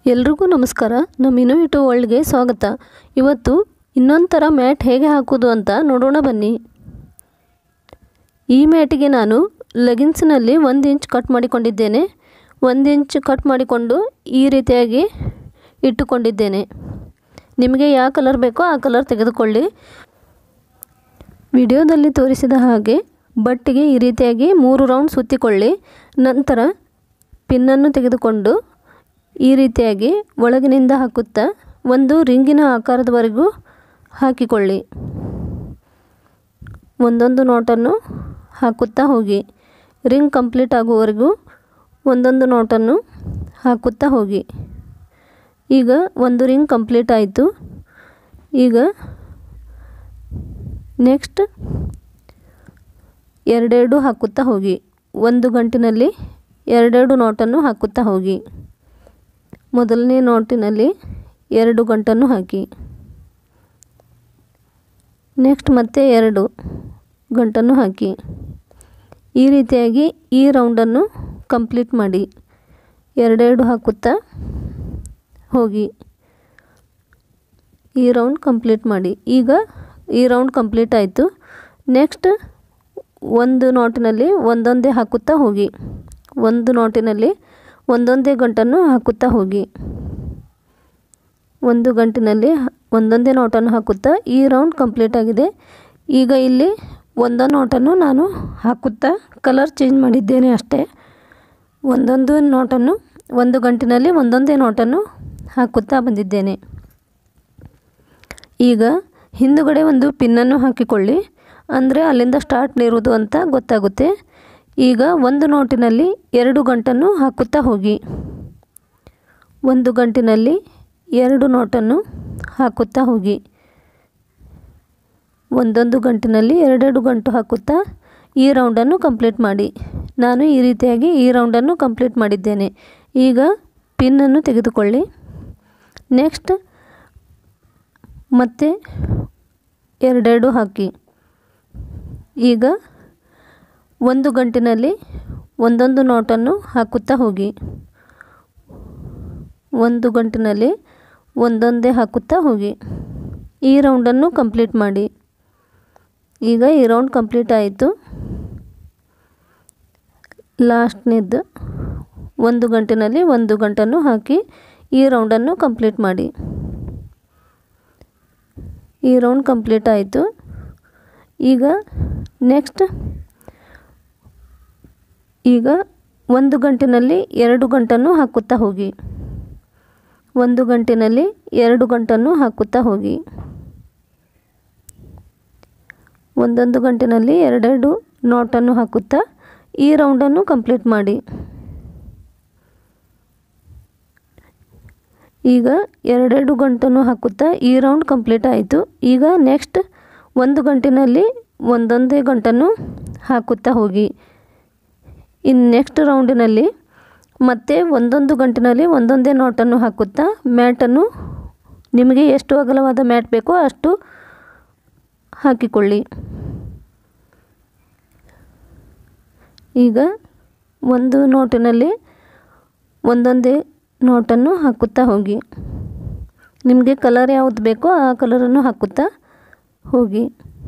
ಎಲ್ರಿಗೂ ನಮಸ್ಕಾರ ನಮ್ಮ ಇನೋವೇಟಿವ್ ವರ್ಲ್ಡ್ಗೆ ಸ್ವಾಗತ ಇವತ್ತು ಇನ್ನೊಂದು ಥರ ಮ್ಯಾಟ್ ಹೇಗೆ ಹಾಕೋದು ಅಂತ ನೋಡೋಣ ಬನ್ನಿ ಈ ಮ್ಯಾಟಿಗೆ ನಾನು ಲೆಗಿನ್ಸ್ನಲ್ಲಿ ಒಂದು ಇಂಚ್ ಕಟ್ ಮಾಡಿಕೊಂಡಿದ್ದೇನೆ ಒಂದು ಇಂಚ್ ಕಟ್ ಮಾಡಿಕೊಂಡು ಈ ರೀತಿಯಾಗಿ ಇಟ್ಟುಕೊಂಡಿದ್ದೇನೆ ನಿಮಗೆ ಯಾವ ಕಲರ್ ಬೇಕೋ ಆ ಕಲರ್ ತೆಗೆದುಕೊಳ್ಳಿ ವಿಡಿಯೋದಲ್ಲಿ ತೋರಿಸಿದ ಹಾಗೆ ಬಟ್ಟಿಗೆ ಈ ರೀತಿಯಾಗಿ ಮೂರು ರೌಂಡ್ ಸುತ್ತಿಕೊಳ್ಳಿ ನಂತರ ಪಿನ್ನನ್ನು ತೆಗೆದುಕೊಂಡು ಈ ರೀತಿಯಾಗಿ ಒಳಗಿನಿಂದ ಹಾಕುತ್ತಾ ಒಂದು ರಿಂಗಿನ ಆಕಾರದವರೆಗೂ ಹಾಕಿಕೊಳ್ಳಿ ಒಂದೊಂದು ನೋಟನ್ನು ಹಾಕುತ್ತಾ ಹೋಗಿ ರಿಂಗ್ ಕಂಪ್ಲೀಟ್ ಆಗುವವರೆಗೂ ಒಂದೊಂದು ನೋಟನ್ನು ಹಾಕುತ್ತಾ ಹೋಗಿ ಈಗ ಒಂದು ರಿಂಗ್ ಕಂಪ್ಲೀಟ್ ಆಯಿತು ಈಗ ನೆಕ್ಸ್ಟ್ ಎರಡೆರಡು ಹಾಕುತ್ತಾ ಹೋಗಿ ಒಂದು ಗಂಟಿನಲ್ಲಿ ಎರಡೆರಡು ನೋಟನ್ನು ಹಾಕುತ್ತಾ ಹೋಗಿ ಮೊದಲನೇ ನೋಟಿನಲ್ಲಿ ಎರಡು ಗಂಟನ್ನು ಹಾಕಿ ನೆಕ್ಸ್ಟ್ ಮತ್ತೆ ಎರಡು ಗಂಟನ್ನು ಹಾಕಿ ಈ ರೀತಿಯಾಗಿ ಈ ರೌಂಡನ್ನು ಕಂಪ್ಲೀಟ್ ಮಾಡಿ ಎರಡೆರಡು ಹಾಕುತ್ತಾ ಹೋಗಿ ಈ ರೌಂಡ್ ಕಂಪ್ಲೀಟ್ ಮಾಡಿ ಈಗ ಈ ರೌಂಡ್ ಕಂಪ್ಲೀಟ್ ಆಯಿತು ನೆಕ್ಸ್ಟ್ ಒಂದು ನೋಟಿನಲ್ಲಿ ಒಂದೊಂದೇ ಹಾಕುತ್ತಾ ಹೋಗಿ ಒಂದು ನೋಟಿನಲ್ಲಿ ಒಂದೊಂದೇ ಗಂಟನ್ನು ಹಾಕುತ್ತಾ ಹೋಗಿ ಒಂದು ಗಂಟಿನಲ್ಲಿ ಒಂದೊಂದೇ ನೋಟನ್ನು ಹಾಕುತ್ತಾ ಈ ರೌಂಡ್ ಕಂಪ್ಲೀಟ್ ಆಗಿದೆ ಈಗ ಇಲ್ಲಿ ಒಂದೊಂದು ನೋಟನ್ನು ನಾನು ಹಾಕುತ್ತಾ ಕಲರ್ ಚೇಂಜ್ ಮಾಡಿದ್ದೇನೆ ಅಷ್ಟೇ ಒಂದೊಂದು ನೋಟನ್ನು ಒಂದು ಗಂಟಿನಲ್ಲಿ ಒಂದೊಂದೇ ನೋಟನ್ನು ಹಾಕುತ್ತಾ ಬಂದಿದ್ದೇನೆ ಈಗ ಹಿಂದುಗಡೆ ಒಂದು ಪಿನ್ನನ್ನು ಹಾಕಿಕೊಳ್ಳಿ ಅಂದರೆ ಅಲ್ಲಿಂದ ಸ್ಟಾರ್ಟ್ ಇರುವುದು ಅಂತ ಗೊತ್ತಾಗುತ್ತೆ ಈಗ ಒಂದು ನೋಟಿನಲ್ಲಿ ಎರಡು ಗಂಟನ್ನು ಹಾಕುತ್ತಾ ಹೋಗಿ ಒಂದು ಗಂಟಿನಲ್ಲಿ ಎರಡು ನೋಟನ್ನು ಹಾಕುತ್ತಾ ಹೋಗಿ ಒಂದೊಂದು ಗಂಟಿನಲ್ಲಿ ಎರಡೆರಡು ಗಂಟು ಹಾಕುತ್ತಾ ಈ ರೌಂಡನ್ನು ಕಂಪ್ಲೀಟ್ ಮಾಡಿ ನಾನು ಈ ರೀತಿಯಾಗಿ ಈ ರೌಂಡನ್ನು ಕಂಪ್ಲೀಟ್ ಮಾಡಿದ್ದೇನೆ ಈಗ ಪಿನ್ನನ್ನು ತೆಗೆದುಕೊಳ್ಳಿ ನೆಕ್ಸ್ಟ್ ಮತ್ತೆ ಎರಡೆರಡು ಹಾಕಿ ಈಗ ಒಂದು ಗಂಟಿನಲ್ಲಿ ಒಂದೊಂದು ನೋಟನ್ನು ಹಾಕುತ್ತಾ ಹೋಗಿ ಒಂದು ಗಂಟಿನಲ್ಲಿ ಒಂದೊಂದೇ ಹಾಕುತ್ತಾ ಹೋಗಿ ಈ ರೌಂಡನ್ನು ಕಂಪ್ಲೀಟ್ ಮಾಡಿ ಈಗ ಈ ರೌಂಡ್ ಕಂಪ್ಲೀಟ್ ಆಯಿತು ಲಾಸ್ಟ್ನೇದ್ದು ಒಂದು ಗಂಟಿನಲ್ಲಿ ಒಂದು ಗಂಟನ್ನು ಹಾಕಿ ಈ ರೌಂಡನ್ನು ಕಂಪ್ಲೀಟ್ ಮಾಡಿ ಈ ರೌಂಡ್ ಕಂಪ್ಲೀಟ್ ಆಯಿತು ಈಗ ನೆಕ್ಸ್ಟ್ ಈಗ ಒಂದು ಗಂಟಿನಲ್ಲಿ ಎರಡು ಗಂಟನ್ನು ಹಾಕುತ್ತಾ ಹೋಗಿ ಒಂದು ಗಂಟಿನಲ್ಲಿ ಎರಡು ಗಂಟನ್ನು ಹಾಕುತ್ತಾ ಹೋಗಿ ಒಂದೊಂದು ಗಂಟಿನಲ್ಲಿ ಎರಡೆರಡು ನೋಟನ್ನು ಹಾಕುತ್ತಾ ಈ ರೌಂಡನ್ನು ಕಂಪ್ಲೀಟ್ ಮಾಡಿ ಈಗ ಎರಡೆರಡು ಗಂಟನ್ನು ಹಾಕುತ್ತಾ ಈ ರೌಂಡ್ ಕಂಪ್ಲೀಟ್ ಆಯಿತು ಈಗ ನೆಕ್ಸ್ಟ್ ಒಂದು ಗಂಟಿನಲ್ಲಿ ಒಂದೊಂದೇ ಗಂಟನ್ನು ಹಾಕುತ್ತಾ ಹೋಗಿ ಇನ್ನು ನೆಕ್ಸ್ಟ್ ರೌಂಡಿನಲ್ಲಿ ಮತ್ತೆ ಒಂದೊಂದು ಗಂಟಿನಲ್ಲಿ ಒಂದೊಂದೇ ನೋಟನ್ನು ಹಾಕುತ್ತಾ ಮ್ಯಾಟನ್ನು ನಿಮಗೆ ಎಷ್ಟು ಅಗಲವಾದ ಮ್ಯಾಟ್ ಬೇಕೋ ಅಷ್ಟು ಹಾಕಿಕೊಳ್ಳಿ ಈಗ ಒಂದು ನೋಟಿನಲ್ಲಿ ಒಂದೊಂದೇ ನೋಟನ್ನು ಹಾಕುತ್ತಾ ಹೋಗಿ ನಿಮಗೆ ಕಲರ್ ಯಾವುದು ಬೇಕೋ ಆ ಕಲರನ್ನು ಹಾಕುತ್ತಾ ಹೋಗಿ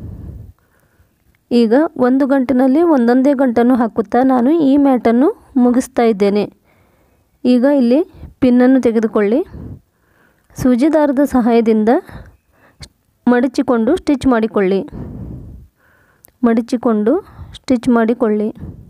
ಈಗ ಒಂದು ಗಂಟಿನಲ್ಲಿ ಒಂದೊಂದೇ ಗಂಟನ್ನು ಹಾಕುತ್ತಾ ನಾನು ಈ ಮ್ಯಾಟನ್ನು ಮುಗಿಸ್ತಾ ಇದ್ದೇನೆ ಈಗ ಇಲ್ಲಿ ಪಿನ್ನನ್ನು ತೆಗೆದುಕೊಳ್ಳಿ ಸೂಜಿ ದಾರದ ಸಹಾಯದಿಂದ ಮಡಚಿಕೊಂಡು ಸ್ಟಿಚ್ ಮಾಡಿಕೊಳ್ಳಿ ಮಡಚಿಕೊಂಡು ಸ್ಟಿಚ್ ಮಾಡಿಕೊಳ್ಳಿ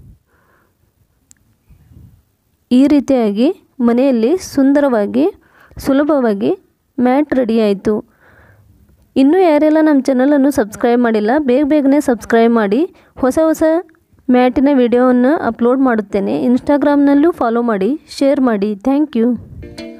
ಈ ರೀತಿಯಾಗಿ ಮನೆಯಲ್ಲಿ ಸುಂದರವಾಗಿ ಸುಲಭವಾಗಿ ಮ್ಯಾಟ್ ರೆಡಿ ಆಯಿತು ಇನ್ನೂ ಯಾರೆಲ್ಲ ನಮ್ಮ ಚಾನಲನ್ನು ಸಬ್ಸ್ಕ್ರೈಬ್ ಮಾಡಿಲ್ಲ ಬೇಗ ಬೇಗನೆ ಸಬ್ಸ್ಕ್ರೈಬ್ ಮಾಡಿ ಹೊಸ ಹೊಸ ಮ್ಯಾಟಿನ ವಿಡಿಯೋವನ್ನು ಅಪ್ಲೋಡ್ ಮಾಡುತ್ತೇನೆ ಇನ್ಸ್ಟಾಗ್ರಾಮ್ನಲ್ಲೂ ಫಾಲೋ ಮಾಡಿ ಶೇರ್ ಮಾಡಿ ಥ್ಯಾಂಕ್ ಯು